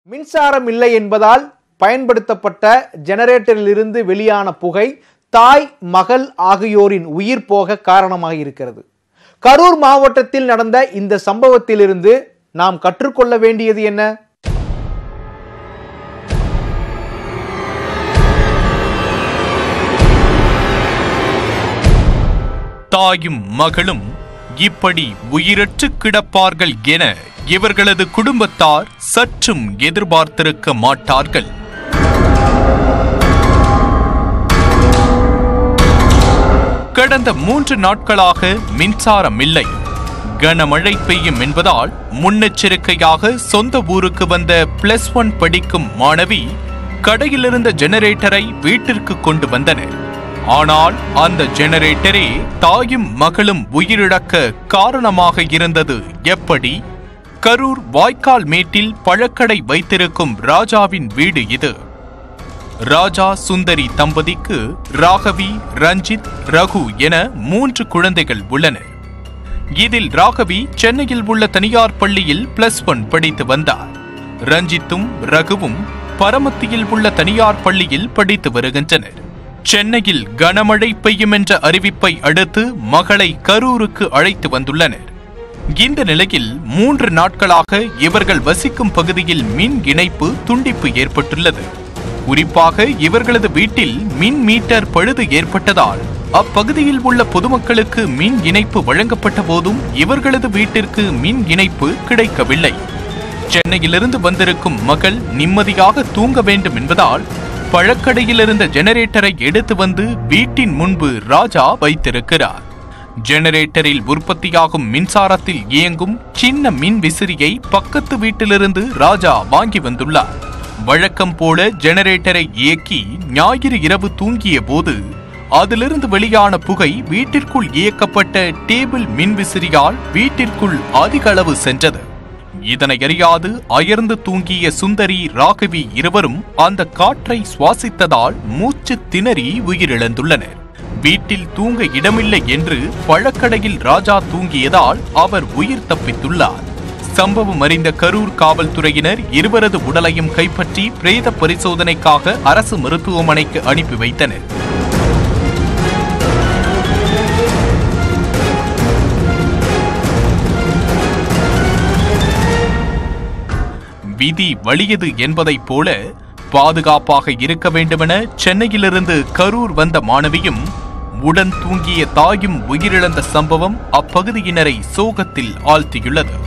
மின்சாரம் இல்லை என்பதால் பயன்படுத்தப்பட்ட ஜெனரேட்டரிலிருந்து வெளியான புகை தாய் மகள் ஆகியோரின் உயிர் போக காரணமாக இருக்கிறது கரூர் மாவட்டத்தில் நடந்த இந்த சம்பவத்திலிருந்து நாம் கற்றுக்கொள்ள வேண்டியது என்ன தாயும் மகளும் இப்படி உயிரற்று கிடப்பார்கள் என இவர்களது குடும்பத்தார் சற்றும் எதிர்பார்த்திருக்க மாட்டார்கள் கடந்த மூன்று நாட்களாக மின்சாரம் இல்லை கனமழை பெய்யும் என்பதால் முன்னெச்சரிக்கையாக சொந்த ஊருக்கு வந்த பிளஸ் ஒன் படிக்கும் மாணவி கடையிலிருந்த ஜெனரேட்டரை வீட்டிற்கு கொண்டு வந்தனர் ஆனால் அந்த ஜெனரேட்டரே தாயும் மகளும் உயிரிழக்க காரணமாக இருந்தது எப்படி கரூர் வாய்க்கால் மேட்டில் பழக்கடை வைத்திருக்கும் ராஜாவின் வீடு இது ராஜா சுந்தரி தம்பதிக்கு ராகவி ரஞ்சித் ரகு என மூன்று குழந்தைகள் உள்ளனர் இதில் ராகவி சென்னையில் உள்ள தனியார் பள்ளியில் பிளஸ் ஒன் படித்து வந்தார் ரஞ்சித்தும் ரகுவும் பரமத்தியில் உள்ள தனியார் பள்ளியில் படித்து வருகின்றனர் சென்னையில் கனமழை பெய்யும் என்ற அறிவிப்பை அடுத்து மகளை கரூருக்கு அழைத்து வந்துள்ளனர் இந்த நிலையில் மூன்று நாட்களாக இவர்கள் வசிக்கும் பகுதியில் மின் இணைப்பு துண்டிப்பு ஏற்பட்டுள்ளது குறிப்பாக இவர்களது வீட்டில் மின் மீட்டர் பழுது ஏற்பட்டதால் அப்பகுதியில் உள்ள பொதுமக்களுக்கு மின் இணைப்பு வழங்கப்பட்ட போதும் இவர்களது வீட்டிற்கு மின் இணைப்பு கிடைக்கவில்லை சென்னையிலிருந்து வந்திருக்கும் மகள் நிம்மதியாக தூங்க வேண்டும் என்பதால் பழக்கடையில் இருந்த ஜெனரேட்டரை எடுத்து வந்து வீட்டின் முன்பு ராஜா வைத்திருக்கிறார் ஜெனரேட்டரில் உற்பத்தியாகும் மின்சாரத்தில் இயங்கும் சின்ன மின் விசிறியை பக்கத்து வீட்டிலிருந்து ராஜா வாங்கி வந்துள்ளார் வழக்கம் போல ஜெனரேட்டரை இயக்கி ஞாயிறு இரவு தூங்கிய போது அதிலிருந்து வெளியான புகை வீட்டிற்குள் இயக்கப்பட்ட டேபிள் மின்விசிறியால் வீட்டிற்குள் அதிக அளவு சென்றது இதனை அறியாது அயர்ந்து தூங்கிய சுந்தரி ராகவி இருவரும் அந்த காற்றை சுவாசித்ததால் மூச்சு திணறி உயிரிழந்துள்ளனர் வீட்டில் தூங்க இடமில்லை என்று பழக்கடையில் ராஜா தூங்கியதால் அவர் உயிர் தப்பித்துள்ளார் சம்பவம் அறிந்த கரூர் காவல்துறையினர் இருவரது உடலையும் கைப்பற்றி பிரேத பரிசோதனைக்காக அரசு மருத்துவமனைக்கு அனுப்பி வைத்தனர் விதி வலியது என்பதைப் போல பாதுகாப்பாக இருக்க வேண்டுமென சென்னையிலிருந்து கரூர் வந்த மாணவியும் உடன் தூங்கிய தாயும் உயிரிழந்த சம்பவம் அப்பகுதியினரை சோகத்தில் ஆழ்த்தியுள்ளது